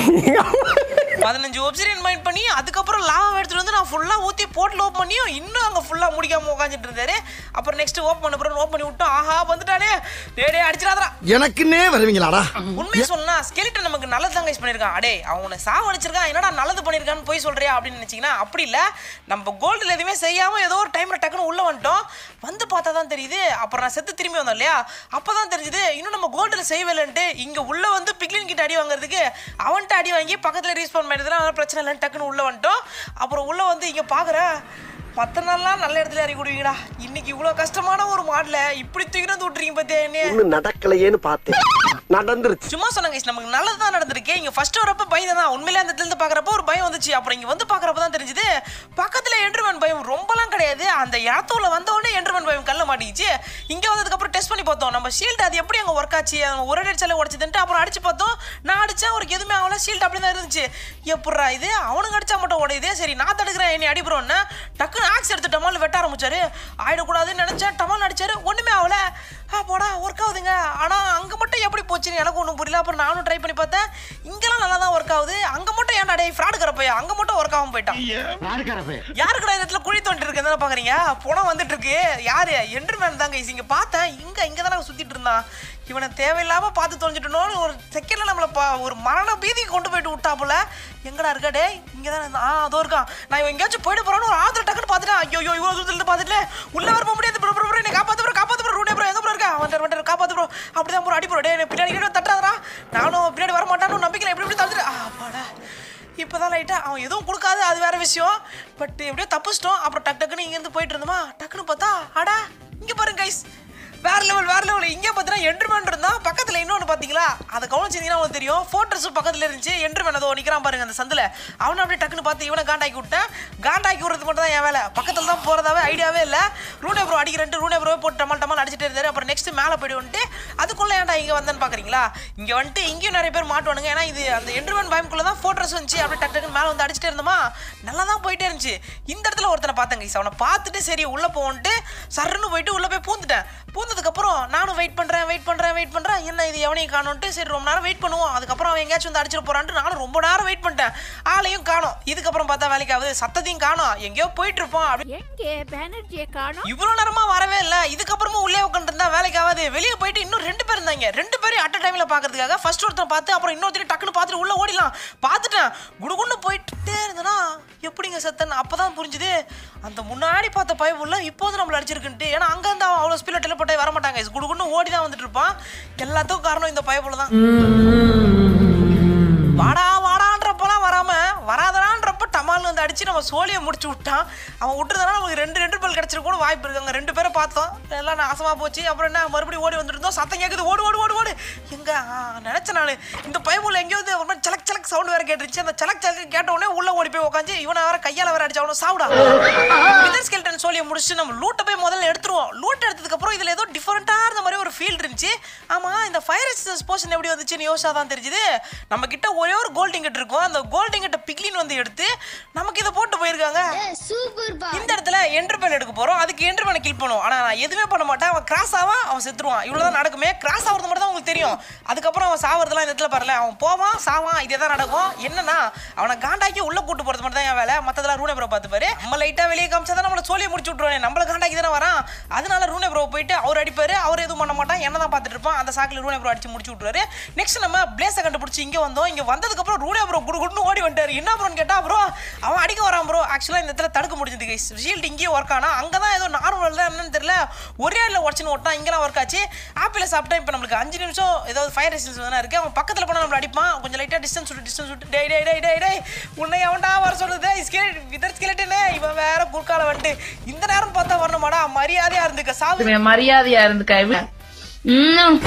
பதினஞ்சு ஒப்சிரியன் மைண்ட் பண்ணி அதுக்கப்புறம் லாவா எடுத்துட்டு வந்து நான் ஃபுல்லாக ஊற்றி போட்டில் ஓப்பன் பண்ணியும் இன்னும் அங்கே ஃபுல்லாக முடிக்காம உட்காந்துட்டு இருந்தாரு அப்புறம் நெக்ஸ்ட் ஓப்பன் பண்ண அப்புறம் ஓப்பன் பண்ணி விட்டோம் ஆஹா வந்துட்டானே டே டே அடிச்சிடாதா எனக்குன்னே வருவீங்களாடா உண்மையை சொல்லலாம் ஸ்கெலிட்டன் நமக்கு நல்லது தான் கைஸ் பண்ணியிருக்கான் அடே அவனை சாவடிச்சிருக்கான் என்னடா நல்லது பண்ணியிருக்கான்னு போய் சொல்றியா அப்படின்னு நினச்சிங்கன்னா அப்படி இல்லை நம்ம கோல்டில் எதுவுமே செய்யாமல் ஏதோ ஒரு டைமில் டக்குன்னு உள்ளே வந்துட்டோம் வந்து பார்த்தா தான் தெரியுது அப்புறம் நான் செத்து திரும்பி வந்தோம் இல்லையா அப்போ தான் தெரிஞ்சுது இன்னும் நம்ம கோல்டில் செய்யவில்லைன்ட்டு இங்கே உள்ளே வந்து பிக்லின் கிட்ட அடி வாங்குறதுக்கு அவன்கிட்ட அடி வாங்கி பக்கத்தில் ரீஸ்பான் பண்ணிடுதுல அதனால பிரச்சனை இல்லைன்னு டக்குன்னு உள்ளே வந்துட்டோம் அப்புறம் உள்ளே வந்து இங்கே பார்க்குறேன் மற்ற நாள்லாம் நல்ல இடத்துல இறக்கி விடுவீங்கடா இன்னைக்கு இவ்வளோ கஷ்டமான ஒரு மாடல இப்படி தூக்கி வந்து விட்டுறீங்க பார்த்தியா என்னைய ஒண்ணு நடக்கலையேன்னு பார்த்தேன் நடந்துருச்சு சும்மா சொன்னாங்க guys, நமக்கு நல்லது தான் நடந்திருக்கு இங்க ஃபர்ஸ்ட் வரப்ப பயம் தான் உண்மையிலே அந்த இடத்துல இருந்து பாக்குறப்ப ஒரு பயம் வந்துச்சு அப்புறம் இங்க வந்து பாக்குறப்ப தான் தெரிஞ்சது பக்கத்துல என்ட்ருமன் பயம் ரொம்பலாம் கிடையாது அந்த இடத்துல வந்த உடனே என்ட்ருமன் பயம் கல்ல மாட்டிக்கிச்சு இங்க வந்ததுக்கு அப்புறம் டெஸ்ட் பண்ணி பார்த்தோம் நம்ம ஷீல்டு அது எப்படி அங்க ஒர்க் ஆச்சு அது ஒரு அடிச்சாலே உடச்சதுன்ட்டு அப்புறம் அடிச்சு பார்த்தோம் நான் அடிச்சேன் அவருக்கு எதுவுமே ஆகல ஷீல்டு அப்படி தான் இருந்துச்சு எப்பட்றா இது அவனுக்கு அடிச்சா மட்டும் உடையுதே சரி நான் தடுக்கிறேன் என்னை அடிபுறோன்னு டக்குன்னு ஆக்ஸ் எடுத்து டமால் வெட்ட ஆரம்பிச்சாரு ஆயிடக்கூடாதுன்னு நினைச்சேன் டமால் அடிச்சாரு ஒண்ணுமே ஆகல ஆ போடா ஒர்க் ஆகுதுங்க ஆனா அங்க மட்டும் எப்படி போச்சுன்னு எனக்கு ஒன்றும் புரியல அப்புறம் நானும் ட்ரை பண்ணி பார்த்தேன் இங்கெல்லாம் நல்லா தான் ஒர்க் ஆகுது அங்க மட்டும் ஏன்டா டேய் ஃப்ராடு கரப்பையா அங்க மட்டும் ஒர்க் ஆகாம போயிட்டான் யாருக்குடா இந்த இடத்துல குழி தோண்டி இருக்கு என்ன பாக்குறீங்க புணம் வந்துட்டு இருக்கு யாரு என்ட்ருமேன் தாங்க இங்க பார்த்தேன் இங்க இங்க தானே சுத்திட்டு இருந்தான் இவனை தேவையில்லாம பார்த்து தொலைஞ்சிட்டனோன்னு ஒரு செகண்ட்ல நம்மள பா- ஒரு மரண பீதிக்கு கொண்டு போயிட்டு விட்டாப்புல எங்கடா இருக்கா டேய் இங்க தானே ஆ அதோ இருக்கான் நான் இவன் எங்கேயாச்சும் போயிட போறான்னு ஒரு ஆத்திர டக்குன்னு பார்த்துட்டேன் ஐயோ ஐயோ இவ்வளவு தூரத்துல இருந்து பார்த்துட்டு உள்ள வர போக முடியாது ப்ரோ ப்ரோ ப்ரோ என்னை காப்பாத்து ப்ரோ காப்பாத்து ப்ரோ ரூடே ப்ரோ எங்க ப்ரோ இருக்கா அவன் வந்துட்டு காப்பாத்து ப்ரோ அப்படிதான் ப்ரோ அடி ப்ரோ டேய் என்னை பின்னாடி கிட்ட தட்டுறாதரா நானும் பின்னாடி வர மாட்டான்னு நம்பிக்கையில் எப்படி எப்படி தந்துட்டு ஆ அப்பாடா இப்போதான் லைட்டாக அவன் எதுவும் கொடுக்காது அது வேற விஷயம் பட் எப்படியோ தப்பிச்சிட்டோம் அப்புறம் டக் டக்குன்னு இங்கேருந்து போயிட்டு இருந்தோமா டக்குன்னு பார்த்தா அடா இங்கே பாருங்க கைஸ் வேற லெவல் வேற லெவல் இங்கே பார்த்தீங்கன்னா என்ட்ருமேன் இருந்தான் பக்கத்தில் இன்னொன்று பார்த்தீங்களா அதை கவனிச்சிங்கன்னா உங்களுக்கு தெரியும் ஃபோட்டோஸும் பக்கத்தில் இருந்துச்சு என்ட்ருமேன் அதோ நிற்கிறான் பாருங்க அந்த சந்தில் அவனை அப்படியே டக்குன்னு பார்த்து இவனை காண்டாக்கி விட்டேன் காண்டாக்கி விடுறது மட்டும் தான் என் வேலை பக்கத்தில் தான் போகிறதாவே ஐடியாவே இல்லை ரூனே ப்ரோ அடிக்கிறேன்ட்டு ரூனே ப்ரோவே போட்டு டமால் டமால் அடிச்சிட்டே இருந்தாரு அப்புறம் நெக்ஸ்ட் மேலே போய்ட்டு வந்துட்டு அதுக்குள்ளே ஏன்டா இங்கே வந்தேன்னு பார்க்குறீங்களா இங்கே வந்துட்டு இங்கேயும் நிறைய பேர் மாட்டுவானுங்க ஏன்னா இது அந்த என்ட்ருமேன் பயம்குள்ளே தான் ஃபோட்டோஸ் வந்துச்சு அப்படியே டக்கு டக்குன்னு மேலே வந்து அடிச்சிட்டே இருந்தோமா நல்லா தான் போயிட்டே இருந்துச்சு இந்த இடத்துல ஒருத்தனை பார்த்தேன் கைஸ் அவனை பார்த்துட்டு சரி உள்ளே போன்ட்டு சர்ன்னு போயிட்டு உள்ளே போய் பூந்துட்டேன் பூந்ததுக்கப்புறம் நானும் வெயிட் பண்ணுறேன் வெயிட் பண்ணுறேன் வெயிட் பண்ணுறேன் என்ன இது எவனையும் காணோன்ட்டு சரி ரொம்ப நேரம் வெயிட் பண்ணுவோம் அதுக்கப்புறம் அவன் எங்கேயாச்சும் வந்து அடிச்சிட்டு போறான்ட்டு நானும் ரொம்ப நேரம் வெயிட் பண்ணிட்டேன் ஆளையும் காணோம் இதுக்கப்புறம் பார்த்தா வேலைக்கு ஆகுது சத்தத்தையும் காணோம் எங்கேயோ போயிட்டு இருப்போம் அப்படி எங்கே பேனர்ஜியை காணோம் இவ்வளோ நேரமா வரவே இல்லை இதுக்கப்புறமும் உள்ளே உட்காந்து இருந்தா வேலைக்கு ஆகாது வெளியே போயிட்டு இன்னும் ரெண்டு பேர் இருந்தாங்க ரெண்டு பேரும் அட் டைம்ல பாக்குறதுக்காக ஃபர்ஸ்ட் ஒருத்தர் பார்த்து அப்புறம் இன்னொருத்தர் டக்குன்னு பார்த்துட்டு உள்ள ஓடிலாம் பார்த்துட்டேன் குடுகுன்னு போயிட்டே இருந்தனா எப்படிங்க சத்தன் அப்பதான் புரிஞ்சுது அந்த முன்னாடி பார்த்த பயவுள்ள இப்போது நம்மள அடிச்சிருக்குன்ட்டு ஏன்னா அங்க இருந்து அவன் அவ்வளோ ஸ்பீட்ல டெலிபோட்டே வர மாட்டாங்க குடுகுன்னு ஓடி தான் வந்துட்டு இருப்பான் எல்லாத்துக்கும் காரணம் இந்த பயவுள்ள தான் வாடா வாடான்றப்பெல்லாம் வராம வராதடான்றப்ப டமால்னு வந்து அடிச்சு நம்ம சோழியை முடிச்சு விட்டான் அவன் விட்டுறதுனா நமக்கு ரெண்டு ரெண்டு பேர் கிடைச்சிருக்கும் வாய்ப்பு இருக்கு அங்க ரெண்டு பேரை பார்த்தோம் எல்லாம் நாசமா போச்சு அப்புறம் என்ன மறுபடியும் ஓடி வந்துட்டு இருந்தோம் சத்தம் கேக்குது ஓடு ஓடு ஓடு ஓடு எங்க ஆ, நினைச்சேன் நான் இந்த பைபிள் எங்கேயோ வந்து ஒரு மாதிரி சலக் சலக் சவுண்ட் வேற கேட்டுருச்சு அந்த சலக் சலக் கேட்ட உடனே உள்ள ஓடி போய் உட்காந்து இவனை வேற கையால வேற அடிச்சு அவனை சாவுடா விதர் ஸ்கெல்டன் சோழியை முடிச்சு நம்ம லூட்டை போய் முதல்ல எடுத்துருவோம் லூட் எடுத்ததுக்கு அப்புறம் இதுல ஏதோ டிஃபரெண்டா இருந்த மாதிரி ஒரு ஃபீல் இருந்துச்சு ஆமா இந்த ஃபயர் ரெசிஸ்டன்ஸ் போர்ஷன் எப்படி வந்துச்சுன்னு யோசிச்சா தான் தெரிஞ்சுது நம்ம கிட்ட ஒரே ஒரு கோல்ட் இங்கட் இருக்கும் அந்த கோல்ட் இங்கட்ட பிக்லின் வந்து எடுத்து நமக்கு இதை போட்டு போயிருக்காங்க சூப்பர் பா இந்த இடத்துல என்ட்ருபேன் எடுக்க போறோம் அதுக்கு என்ட்ருபேனை கில் பண்ணுவோம் ஆனா நான் எதுவுமே பண்ண மாட்டேன் அவன் கிராஸ் ஆவான் அவன் செத்துருவான் இவ்வளவுதான் நடக்குமே கிராஸ் ஆகிறது மட்டும் தான் உங்களுக்கு தெரியும் அதுக்கப்புறம் அவன் சாவறதுலாம் இந்த இடத்துல பாருல அவன் போவான் சாவான் இதே தான் நடக்கும் என்னன்னா அவனை காண்டாக்கி உள்ள கூட்டு போறது மட்டும் தான் என் வேலை மத்ததெல்லாம் ரூனே ப்ரோ பார்த்து பாரு நம்ம லைட்டா வெளியே காமிச்சா தான் நம்மள சோழியை முடிச்சு விட்டுருவானே நம்மள காண்டாக்கி தானே வரான் அதனால ரூனே ப்ரோ போயிட்டு அவர் அடிப்பாரு அவர் எதுவும் பண்ண மாட்டான் என்ன தான் பார்த்துட்டு இருப்பான் அந்த சாக்கில் ரூனே ப்ரோ அடிச்சு முடிச்சு விட்டுருவாரு நெக்ஸ்ட் நம்ம பிளேஸை கண்டுபிடிச்சி இங்க வந்தோம் இங்க வந்ததுக்கு அப்புறம் ரூனே ப்ரோ குடு குடுன்னு ஓடி வந்துட்டாரு என்ன ப்ரோன்னு கேட்டா ப்ரோ அவன் அடிக்க வரான் ப்ரோ ஆக்சுவலா இந்த இடத்துல தடுக்க முடிஞ்சது கைஸ் ஷீல்டு இங்கேயே ஒர்க் ஆனா அங்கே தான் ஏதோ நார்மல் தான் என்னன்னு தெரியல ஒரே இடத்துல உடச்சுன்னு ஓட்டான் இங்கெல்லாம் ஒர்க் ஆச்சு ஆப்பிள் சாப்பிட்டா இப்போ நம்மளுக்கு அஞ்சு நிமிஷம் ஏதாவது ஃபயர் ரெசிஸ்டன்ஸ் தானே இருக்கு அவன் பக்கத்தில் போனால் நம்மள அடிப்பான் கொஞ்சம் லைட்டாக டிஸ்டன்ஸ் விட்டு டிஸ்டன்ஸ் விட்டு டேய் டேய் டேய் டேய் டேய் உன்னை அவன்டா வர சொல்லுது ஸ்கெலட் விதர் ஸ்கெலட்டனே இவன் வேற குறுக்கால வந்துட்டு இந்த நேரம் பார்த்தா வரணுமாடா மரியாதையா இருந்துக்க சாவு மரியாதையா இருந்துக்க இன்னும்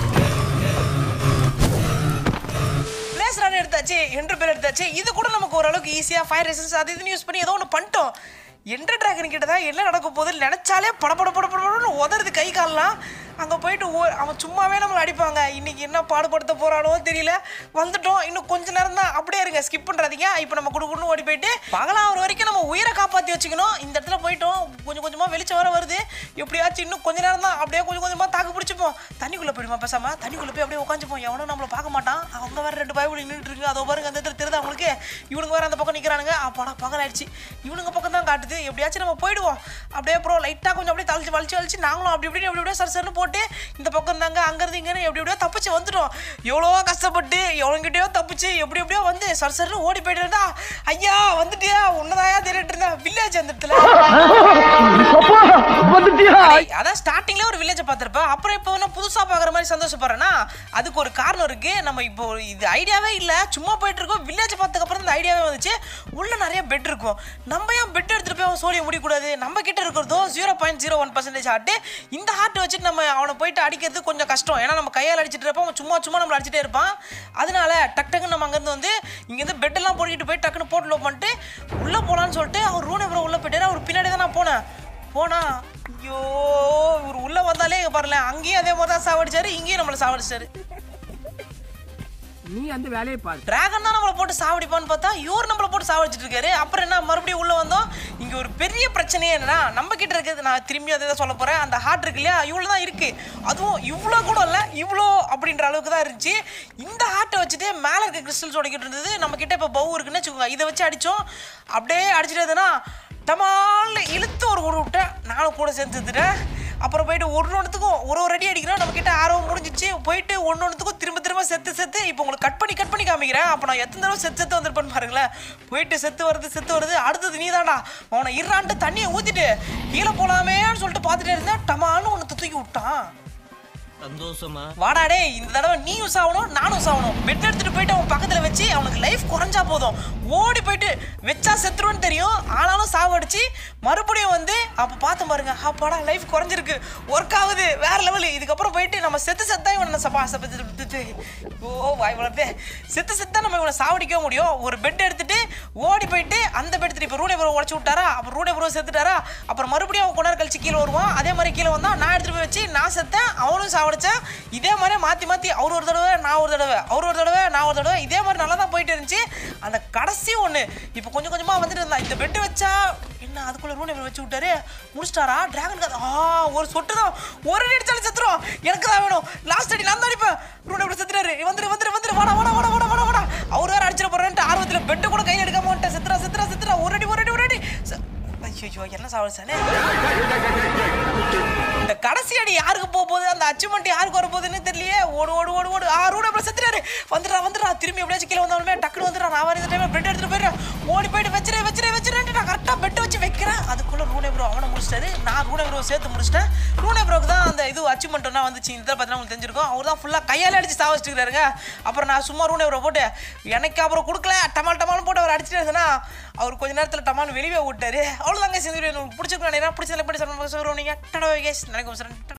பிளேஸ் ரன் எடுத்தாச்சு என்ட்ரு பேர் எடுத்தாச்சு இது கூட நமக்கு ஓரளவுக்கு ஈஸியாக ஃபயர் ரெசிஸ்டன்ஸ் அது இதுன்னு யூஸ் பண்ணி ஏதோ ஒன்று பண்ணிட்டோம் என்ட்ரு டிராகன் கிட்ட தான் என்ன நடக்க போகுது நினைச்சாலே பட பட பட படன்னு உதறது கை கால்லாம் அங்கே போயிட்டு ஓ அவன் சும்மாவே நம்மளை அடிப்பாங்க இன்னைக்கு என்ன பாடுபடுத்த போறானோ தெரியல வந்துட்டோம் இன்னும் கொஞ்ச நேரம் தான் அப்படியே இருங்க ஸ்கிப் பண்ணுறாதீங்க இப்போ நம்ம குடுக்குன்னு ஓடி போயிட்டு பகலாகிற வரைக்கும் நம்ம உயிரை காப்பாற்றி வச்சுக்கணும் இந்த இடத்துல போயிட்டோம் கொஞ்சம் கொஞ்சமாக வெளிச்சம் வர வருது எப்படியாச்சும் இன்னும் கொஞ்ச நேரம் தான் அப்படியே கொஞ்சம் கொஞ்சமாக தாக்கு பிடிச்சிப்போம் தண்ணிக்குள்ளே போயிடுமா பேசாம தண்ணிக்குள்ளே போய் அப்படியே உட்காந்துப்போம் எவனும் நம்மளை பார்க்க மாட்டான் அவங்க வேற ரெண்டு பயப்படி நின்றுட்டு இருக்கு அதோ பாருங்க அந்த இடத்துல தெரியுது அவங்களுக்கு இவனுங்க வேற அந்த பக்கம் நிற்கிறானுங்க அப்பாடா பகல் ஆயிடுச்சு இவனுங்க பக்கம் தான் காட்டுது எப்படியாச்சும் நம்ம போயிடுவோம் அப்படியே அப்புறம் லைட்டாக கொஞ்சம் அப்படியே தளிச்சு வலிச்சு வலிச்சு நாங்களும் அப்படி இப்படி எப்படி எப்படியோ சரி சரின்னு போட்டு இந்த பக்கம் தாங்க அங்கேருந்து இங்கே எப்படி எப்படியோ தப்பிச்சு வந்துட்டோம் எவ்வளோ கஷ்டப்பட்டு எவனுங்கிட்டயோ தப்பிச்சு எப்படி எப்படியோ வந்து சரி சரின்னு ஓடி போயிட்டு இருந்தா ஐயா வந்துட்டியா உன்னதாயா தேடிட்டு இருந்தா வில்லேஜ் அந்த இடத்துல டேய், அதான் ஸ்டார்டிங்ல ஒரு வில்லேஜை பார்த்திருப்பேன் அப்புறம் இப்போ என்ன புதுசா பார்க்குற மாதிரி சந்தோஷப்படுறேன்னா அதுக்கு ஒரு காரணம் இருக்கு நம்ம இப்போ இது ஐடியாவே இல்லை சும்மா போயிட்டு இருக்கோம் வில்லேஜ் பார்த்ததுக்கு அப்புறம் இந்த ஐடியாவே வந்துச்சு உள்ள நிறைய பெட் இருக்கும் நம்ம ஏன் பெட் எடுத்துட்டு போய் அவன் சோழியை முடிக்கூடாது நம்ம கிட்ட இருக்கிறதோ zero point zero one percentage heart இந்த ஹார்ட் வச்சுட்டு நம்ம அவனை போயிட்டு அடிக்கிறது கொஞ்சம் கஷ்டம் ஏன்னா நம்ம கையால் அடிச்சிட்டு இருப்போம் அவன் சும்மா சும்மா நம்மள அடிச்சிட்டே இருப்பான் அதனால டக் டக்குன்னு நம்ம அங்கேருந்து வந்து இங்கேருந்து பெட்டெல்லாம் போட்டுக்கிட்டு போய் டக்குன்னு போட்டு லோ பண்ணிட்டு உள்ளே போகலான்னு சொல்லிட்டு அவர் ரூனே ப்ரோ உள்ளே போயிட்டாரு அவர் பின்னாடி தான் நான் போனேன் போனா ஐயோ இவர் உள்ள வந்தாலே இங்க பாருல அங்கேயும் அதே மாதிரி தான் சாவடிச்சாரு இங்கேயும் நம்மள சாவடிச்சாரு நீ அந்த வேலையை பாரு டிராகன் தான் நம்மளை போட்டு சாவடிப்பான்னு பார்த்தா இவர் நம்மளை போட்டு சாவடிச்சிட்டு இருக்காரு அப்புறம் என்ன மறுபடியும் உள்ள வந்தோம் இங்க ஒரு பெரிய பிரச்சனையே என்னன்னா நம்ம கிட்ட இருக்கிறது நான் திரும்பி அதை தான் சொல்ல போறேன் அந்த ஹார்ட் இருக்கு இல்லையா இவ்வளோ தான் இருக்கு அதுவும் இவ்வளோ கூட இல்லை இவ்வளோ அப்படின்ற அளவுக்கு தான் இருந்துச்சு இந்த ஹார்ட்டை வச்சுட்டு மேலே இருக்க கிறிஸ்டல்ஸ் உடைக்கிட்டு இருந்தது நம்ம கிட்ட இப்போ பவு இருக்குன்னு வச்சுக்கோங்க இதை வச்சு அடிச்சோம் அப்படியே அடிச்சிட்டதுன்னா டமால்னு இழுத்து ஒரு ஒரு விட்டேன் நானும் கூட சேர்ந்து செத்துட்டேன் அப்புறம் போயிட்டு ஒன்று ஒன்றுத்துக்கும் ஒரு ஒரு அடி அடிக்கிறோம் நம்ம கிட்ட ஆர்வம் முடிஞ்சிச்சு போயிட்டு ஒன்று ஒன்றுத்துக்கும் திரும்ப திரும்ப செத்து செத்து இப்போ உங்களுக்கு கட் பண்ணி கட் பண்ணி காமிக்கிறேன் அப்போ நான் எத்தனை தடவை செத்து செத்து வந்திருப்பேன்னு பாருங்களேன் போயிட்டு செத்து வருது செத்து வருது அடுத்தது நீ தான்டா அவனை இறான்ட்டு தண்ணியை ஊற்றிட்டு கீழே போலாமேன்னு சொல்லிட்டு பார்த்துட்டே இருந்தேன் டமான்னு ஒன்று தூக்கி விட்டான் சந்தோஷமா வாடா டேய் இந்த தடவை நீயும் சாவணும் நானும் சாவணும் பெட் எடுத்துட்டு போயிட்டு அவன் பக்கத்துல வச்சு அவனுக்கு லைஃப் குறைஞ்சா போதும் ஓடி போயிட்டு வச்சா செத்துருன்னு தெரியும் ஆனாலும் சாவடிச்சு மறுபடியும் வந்து அப்ப பார்த்து பாருங்க அப்பாடா லைஃப் குறைஞ்சிருக்கு ஒர்க் ஆகுது வேற லெவல் இதுக்கப்புறம் போயிட்டு நம்ம செத்து செத்தா இவனை சப்பா சப்பத்து ஓ வாய் வளர்த்தே செத்து செத்தா நம்ம இவனை சாவடிக்க முடியும் ஒரு பெட் எடுத்துட்டு ஓடி போயிட்டு அந்த பெட் எடுத்துட்டு இப்போ ரூடே ப்ரோ உடச்சு விட்டாரா அப்புறம் ரூடே ப்ரோ செத்துட்டாரா அப்புறம் மறுபடியும் அவன் கொண்டார் கழிச்சு கீழே வருவான் அதே மாதிரி கீழே வந்தா நான் எடுத்துட்டு போய் வச்சு நான் செத்தேன் அவனும் சாவடிச்சேன் இதே மாதிரி மாற்றி மாற்றி அவர் ஒரு தடவை நான் ஒரு தடவை அவர் ஒரு தடவை நான் ஒரு தடவை இதே மாதிரி நல்லா தான் போயிட்டு இருந்துச்சு அந்த கடைசி ஒன்று இப்போ கொஞ்சம் கொஞ்சமாக வந்துட்டு இருந்தான் இந்த பெட்டு வச்சா என்ன அதுக்குள்ள ரூனை வச்சு விட்டாரு முடிச்சிட்டாரா டிராகன் கதை ஆ ஒரு சொட்டு தான் ஒரு அடி அடிச்சாலும் செத்துரும் எனக்கு தான் வேணும் லாஸ்ட் அடி நான் தான் அடிப்பேன் ரூனை இப்படி செத்துறாரு வந்துரு வந்துரு வந்துரு வாடா வாடா வாடா வாடா வாடா வாடா அவர் வேற அடிச்சிட போறேன்ட்டு ஆர்வத்தில் பெட்டு கூட கையில் எடுக்காம வந்துட்டேன் செத்துறா செத்துறா செத்துறா ஒரு அடி ஒரு அடி ஒரு அடி ச- ஐயோ என்ன சாவடிச்சானே இந்த கடைசி அடி யாருக்கு போக போகுது அந்த அச்சீவ்மெண்ட் யாருக்கு வர போகுதுன்னு தெரியலையே ஓடு ஓடு ஓடு ஓடு ஆ ரூட அப்புறம் செத்துறாரு வந்துடா வந்துடா திரும்பி எப்படியாச்சும் கீழே வந்தாலுமே டக்குனு வந்துடா நான் வர இந்த டைம் பெட் எடுத்துட்டு போயிடுறேன் ஓடி போயிட்டு வச்சிரே வச்சிரே வச்சிரேன்ட்டு நான் கரெக்டாக பெட் வச்சு வைக்கிறேன் அதுக்குள்ள ரூனே ப்ரோ அவனை முடிச்சிட்டாரு நான் ரூனே ப்ரோ சேர்த்து முடிச்சிட்டேன் ரூனே ப்ரோக்கு தான் அந்த இது அச்சீவ்மெண்ட்னா வந்துச்சு இந்த பார்த்தீங்கன்னா உங்களுக்கு தெரிஞ்சிருக்கும் அவர் தான் ஃபுல்லாக கையால் அடிச்சு சாவச்சிருக்காருங்க அப்புறம் நான் சும்மா ரூனே ப்ரோ போட்டு எனக்கு அப்புறம் கொடுக்கல டமால் டமால் போட்டு அவர் அடிச்சிட்டு இருந்தேன்னா அவர் கொஞ்ச நேரத்தில் டமால் வெளியே விட்டாரு அவ்வளோதாங்க சேர்ந்து உங்களுக்கு பிடிச்சிருக்கோம் நினைக்கிறேன் பிடிச்சதில்ல பண்ணி சொல்லுங்க நீங்கள் டடா கேஸ் நினைக்கும் சார்